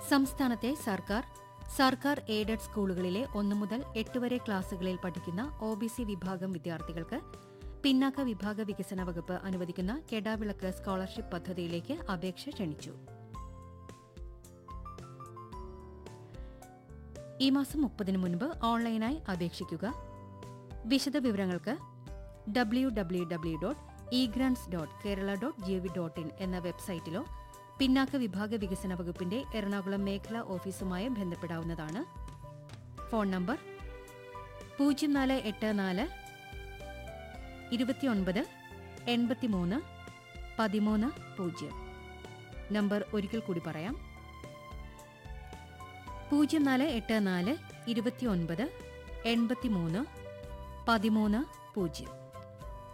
സംസ്ഥാനത്തെ സർക്കാർ സർക്കാർ എയ്ഡഡ് സ്കൂളുകളിലെ ഒന്നു മുതൽ എട്ട് വരെ ക്ലാസുകളിൽ പഠിക്കുന്ന ഒ ബി സി വിഭാഗം വിദ്യാർത്ഥികൾക്ക് പിന്നാക്ക വിഭാഗ വികസന വകുപ്പ് അനുവദിക്കുന്ന കെടാവിളക്ക് സ്കോളർഷിപ്പ് പദ്ധതിയിലേക്ക് അപേക്ഷ ക്ഷണിച്ചു ഈ മാസം മുപ്പതിന് മുൻപ് ഓൺലൈനായി അപേക്ഷിക്കുക വിശദവിവരങ്ങൾക്ക് W W W dot e grants dot Kerala dot G O V dot in എന്ന വെബ്സൈറ്റിലോ പിന്നാക്ക വിഭാഗ വികസന വകുപ്പിന്റെ എറണാകുളം മേഖലാ ഓഫീസുമായി ബന്ധപ്പെടാവുന്നതാണ് ഫോൺ നമ്പർ പൂജ്യം നാല് എട്ട് നാല് ഇരുപത്തിയൊൻപത് എൺപത്തിമൂന്ന് പതിമൂന്ന് പൂജ്യം നമ്പർ ഒരിക്കൽ കൂടി പറയാം പൂജ്യം നാല് എട്ട് നാല് ഇരുപത്തിയൊൻപത് എൺപത്തിമൂന്ന് പതിമൂന്ന് പൂജ്യം